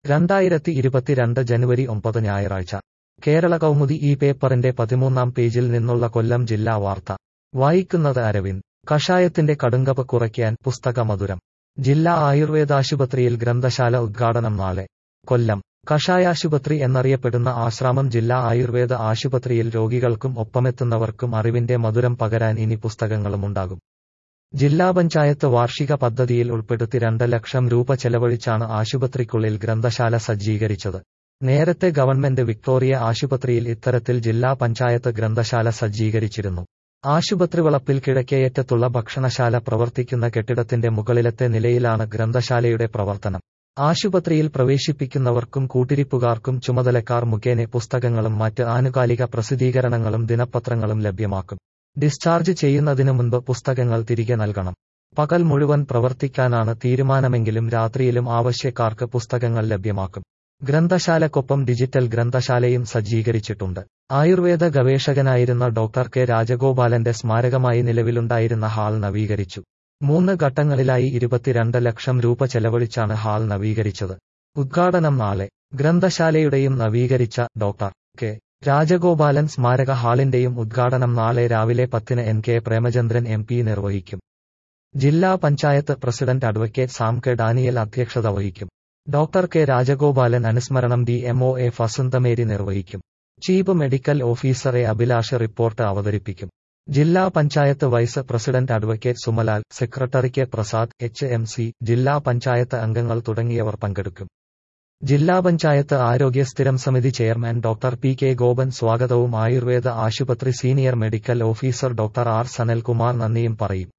രണ്ടായിരത്തി ഇരുപത്തിരണ്ട് ജനുവരി ഒമ്പത് ഞായറാഴ്ച കേരള കൗമുദി ഈ പേപ്പറിന്റെ പതിമൂന്നാം പേജിൽ നിന്നുള്ള കൊല്ലം ജില്ലാ വാർത്ത വായിക്കുന്നത് അരവിന്ദ് കഷായത്തിന്റെ കടുങ്കപ്പ് കുറയ്ക്കാൻ പുസ്തക മധുരം ജില്ലാ ആയുർവേദാശുപത്രിയിൽ ഗ്രന്ഥശാല ഉദ്ഘാടനം നാളെ കൊല്ലം കഷായാശുപത്രി എന്നറിയപ്പെടുന്ന ആശ്രാമം ജില്ലാ ആയുർവേദ ആശുപത്രിയിൽ രോഗികൾക്കും ഒപ്പമെത്തുന്നവർക്കും അറിവിന്റെ മധുരം പകരാൻ ഇനി പുസ്തകങ്ങളുമുണ്ടാകും ജില്ലാ പഞ്ചായത്ത് വാർഷിക പദ്ധതിയിൽ ഉൾപ്പെടുത്തി രണ്ട് ലക്ഷം രൂപ ചെലവഴിച്ചാണ് ആശുപത്രിക്കുള്ളിൽ ഗ്രന്ഥശാല സജ്ജീകരിച്ചത് നേരത്തെ ഗവൺമെന്റ് വിക്ടോറിയ ആശുപത്രിയിൽ ഇത്തരത്തിൽ ജില്ലാ പഞ്ചായത്ത് ഗ്രന്ഥശാല സജ്ജീകരിച്ചിരുന്നു ആശുപത്രി വളപ്പിൽ കിഴക്കേയറ്റത്തുള്ള ഭക്ഷണശാല പ്രവർത്തിക്കുന്ന കെട്ടിടത്തിന്റെ മുകളിലത്തെ നിലയിലാണ് ഗ്രന്ഥശാലയുടെ പ്രവർത്തനം ആശുപത്രിയിൽ പ്രവേശിപ്പിക്കുന്നവർക്കും കൂട്ടിരിപ്പുകാർക്കും ചുമതലക്കാർ മുഖേന പുസ്തകങ്ങളും മറ്റ് ആനുകാലിക പ്രസിദ്ധീകരണങ്ങളും ദിനപത്രങ്ങളും ലഭ്യമാക്കും ഡിസ്ചാർജ് ചെയ്യുന്നതിനു മുൻപ് പുസ്തകങ്ങൾ തിരികെ നൽകണം പകൽ മുഴുവൻ പ്രവർത്തിക്കാനാണ് തീരുമാനമെങ്കിലും രാത്രിയിലും ആവശ്യക്കാർക്ക് പുസ്തകങ്ങൾ ലഭ്യമാക്കും ഗ്രന്ഥശാലക്കൊപ്പം ഡിജിറ്റൽ ഗ്രന്ഥശാലയും സജ്ജീകരിച്ചിട്ടുണ്ട് ആയുർവേദ ഗവേഷകനായിരുന്ന ഡോക്ടർ കെ രാജഗോപാലന്റെ സ്മാരകമായി നിലവിലുണ്ടായിരുന്ന ഹാൾ നവീകരിച്ചു മൂന്ന് ഘട്ടങ്ങളിലായി ഇരുപത്തിരണ്ട് ലക്ഷം രൂപ ചെലവഴിച്ചാണ് ഹാൾ നവീകരിച്ചത് ഉദ്ഘാടനം നാളെ ഗ്രന്ഥശാലയുടെയും നവീകരിച്ച ഡോക്ടർ കെ രാജഗോപാലൻ സ്മാരക ഹാളിന്റെയും ഉദ്ഘാടനം നാളെ രാവിലെ പത്തിന് N K Premachandran M P നിർവഹിക്കും ജില്ലാ panchayat president advocate Sam K Daniel അധ്യക്ഷത വഹിക്കും ഡോക്ടർ കെ രാജഗോപാലൻ അനുസ്മരണം ഡി എംഒ എ ഫസന്തമേരി നിർവഹിക്കും chief medical officer A Abhilash report അവതരിപ്പിക്കും ജില്ലാ panchayat vice president advocate Sumalal secretary K Prasad H M C ജില്ലാ പഞ്ചായത്ത് അംഗങ്ങൾ തുടങ്ങിയവർ പങ്കെടുക്കും ജില്ലാ പഞ്ചായത്ത് ആരോഗ്യ സ്ഥിരം സമിതി chairman doctor P K Gopan സ്വാഗതവും ആയുർവേദ ആശുപത്രി senior medical officer doctor R Sanalkumar നന്ദിയും പറയും